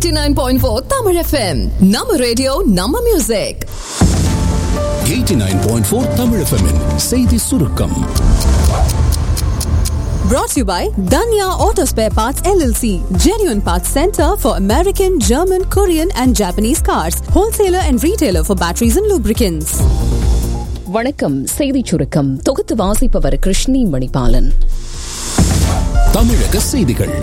89.4 Tamil FM. நம்ம radio நம்ம music 89.4 Tamil எஃப்எம்மின் செய்தி சுருக்கம் brought to you by Danya Auto Spare Parts LLC, genuine parts center for American, German, Korean and Japanese cars, wholesaler and retailer for batteries and lubricants. வணக்கம் செய்திச் சுருக்கம் தொகுத்து வாசிப்பவர் கிருஷ்ணி மணிபாலன் தமிழக செய்திகள்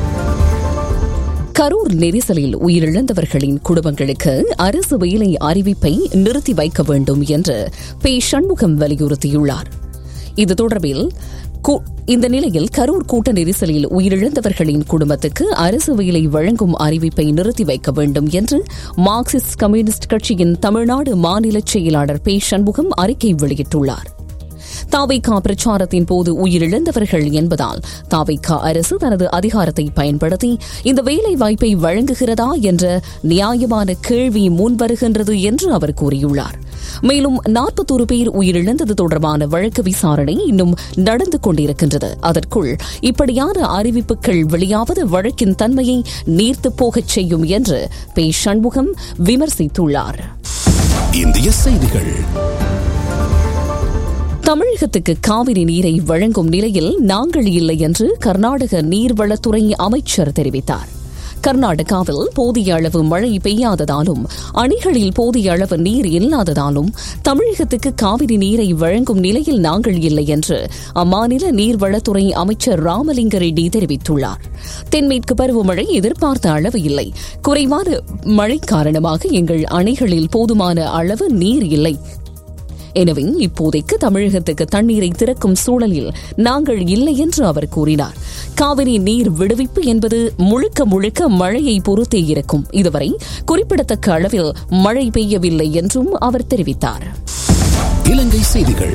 கரூர் நெரிசலில் உயிரிழந்தவர்களின் குடும்பங்களுக்கு அரசு வேலை அறிவிப்பை நிறுத்தி வைக்க வேண்டும் என்று பே சண்முகம் வலியுறுத்தியுள்ளார் இது தொடர்பில் கு- இந்த நிலையில் கரூர் கூட்ட நெரிசலில் உயிரிழந்தவர்களின் குடும்பத்துக்கு அரசு வேலை வழங்கும் அறிவிப்பை நிறுத்தி வைக்க வேண்டும் என்று மார்க்சிஸ்ட் கம்யூனிஸ்ட் கட்சியின் தமிழ்நாடு மாநில செயலாளர் பே சண்முகம் அறிக்கை வெளியிட்டுள்ளார் தாவைக்கா பிரச்சாரத்தின் போது உயிரிழந்தவர்கள் என்பதால் தாவைக்கா அரசு தனது அதிகாரத்தை பயன்படுத்தி இந்த வேலை வாய்ப்பை வழங்குகிறதா என்ற நியாயமான கேள்வி முன்வருகின்றது என்று அவர் கூறியுள்ளார் மேலும் நாற்பத்தோரு பேர் உயிரிழந்தது தொடர்பான வழக்கு விசாரணை இன்னும் நடந்து கொண்டிருக்கின்றது அதற்குள் இப்படியான அறிவிப்புகள் வெளியாவது வழக்கின் தன்மையை நீர்த்துப் போகச் செய்யும் என்று பே சண்முகம் விமர்சித்துள்ளார் இந்திய செய்திகள் தமிழகத்துக்கு காவிரி நீரை வழங்கும் நிலையில் நாங்கள் இல்லை என்று கர்நாடக நீர்வளத்துறை அமைச்சர் தெரிவித்தார் கர்நாடகாவில் போதிய அளவு மழை பெய்யாததாலும் அணைகளில் போதிய அளவு நீர் இல்லாததாலும் தமிழகத்துக்கு காவிரி நீரை வழங்கும் நிலையில் நாங்கள் இல்லை என்று அம்மாநில நீர்வளத்துறை அமைச்சர் ராமலிங்க ரெட்டி தெரிவித்துள்ளார் தென்மேற்கு பருவமழை எதிர்பார்த்த அளவு இல்லை குறைவான மழை காரணமாக எங்கள் அணைகளில் போதுமான அளவு நீர் இல்லை எனவே இப்போதைக்கு தமிழகத்துக்கு தண்ணீரை திறக்கும் சூழலில் நாங்கள் இல்லை என்று அவர் கூறினார் காவிரி நீர் விடுவிப்பு என்பது முழுக்க முழுக்க மழையை பொறுத்தே இருக்கும் இதுவரை குறிப்பிடத்தக்க அளவில் மழை பெய்யவில்லை என்றும் அவர் தெரிவித்தார் இலங்கை செய்திகள்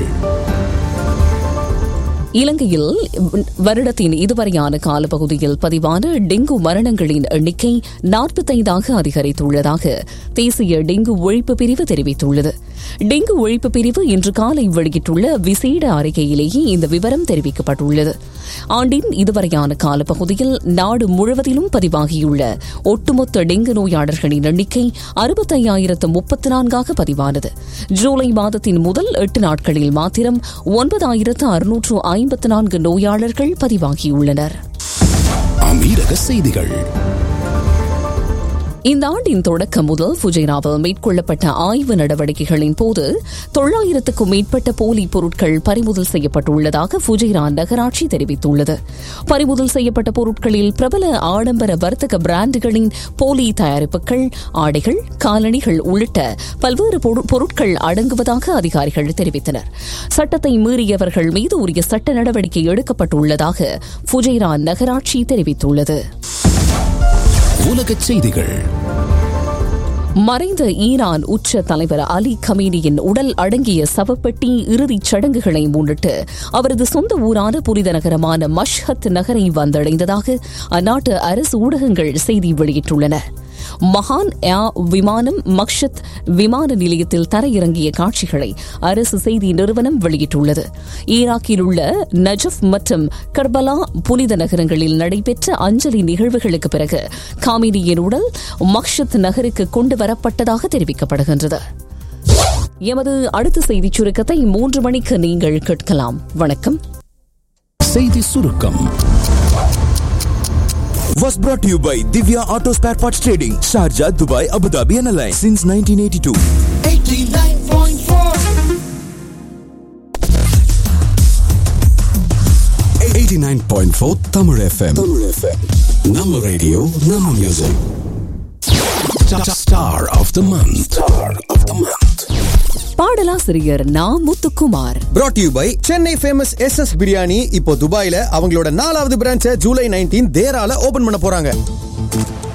இலங்கையில் வருடத்தின் இதுவரையான காலப்பகுதியில் பதிவான டெங்கு மரணங்களின் எண்ணிக்கை நாற்பத்தைந்தாக அதிகரித்துள்ளதாக தேசிய டெங்கு ஒழிப்பு பிரிவு தெரிவித்துள்ளது டெங்கு ஒழிப்பு பிரிவு இன்று காலை வெளியிட்டுள்ள விசேட அறிக்கையிலேயே இந்த விவரம் தெரிவிக்கப்பட்டுள்ளது ஆண்டின் இதுவரையான காலப்பகுதியில் நாடு முழுவதிலும் பதிவாகியுள்ள ஒட்டுமொத்த டெங்கு நோயாளர்களின் எண்ணிக்கை அறுபத்தையாயிரத்து முப்பத்து நான்காக பதிவானது ஜூலை மாதத்தின் முதல் எட்டு நாட்களில் மாத்திரம் ஒன்பதாயிரத்து அறுநூற்று ஐம்பத்து நான்கு நோயாளர்கள் பதிவாகியுள்ளனர் அமீரக செய்திகள் இந்த ஆண்டின் தொடக்கம் முதல் ஃபுஜைராவில் மேற்கொள்ளப்பட்ட ஆய்வு நடவடிக்கைகளின் போது தொள்ளாயிரத்துக்கும் மேற்பட்ட போலி பொருட்கள் பறிமுதல் செய்யப்பட்டுள்ளதாக ஃபுஜைரா நகராட்சி தெரிவித்துள்ளது பறிமுதல் செய்யப்பட்ட பொருட்களில் பிரபல ஆடம்பர வர்த்தக பிராண்டுகளின் போலி தயாரிப்புகள் ஆடைகள் காலணிகள் உள்ளிட்ட பல்வேறு பொரு- பொருட்கள் அடங்குவதாக அதிகாரிகள் தெரிவித்தனர் சட்டத்தை மீறியவர்கள் மீது உரிய சட்ட நடவடிக்கை எடுக்கப்பட்டுள்ளதாக ஃபுஜைரா நகராட்சி தெரிவித்துள்ளது உலகச் செய்திகள் மறைந்த ஈரான் உச்ச தலைவர் அலி கமீனியின் உடல் அடங்கிய சவப்பெட்டி இறுதிச் சடங்குகளை முன்னிட்டு அவரது சொந்த ஊரான புனித நகரமான மஷ்ஹத் நகரை வந்தடைந்ததாக அந்நாட்டு அரசு ஊடகங்கள் செய்தி வெளியிட்டுள்ளன மகான் ஏ விமானம் மக்ஷத் விமான நிலையத்தில் தரையிறங்கிய காட்சிகளை அரசு செய்தி நிறுவனம் வெளியிட்டுள்ளது ஈராக்கில் உள்ள நஜஃப் மற்றும் கர்பலா புனித நகரங்களில் நடைபெற்ற அஞ்சலி நிகழ்வுகளுக்கு பிறகு காமினியின் உடல் மக்ஷத் நகருக்கு கொண்டு வரப்பட்டதாக தெரிவிக்கப்படுகின்றது எமது அடுத்த செய்திச் சுருக்கத்தை மூன்று மணிக்கு நீங்கள் கேட்கலாம் வணக்கம் செய்தி சுருக்கம் was brought to you by Divya Auto Spare Parts Trading, Sharjah, Dubai, Abu Dhabi and Alliance since 1982. 89.4 Tamil FM. Tamil FM. நம்ம ரேடியோ நம்ம music star of the month star of the month பாடலாசிரியர் Na Muthukumar brought to you by Chennai famous S S biryani இப்போ துபாயில அவங்களோட நாலாவது பிரான்ச்சை July nineteen தேரால open பண்ண போறாங்க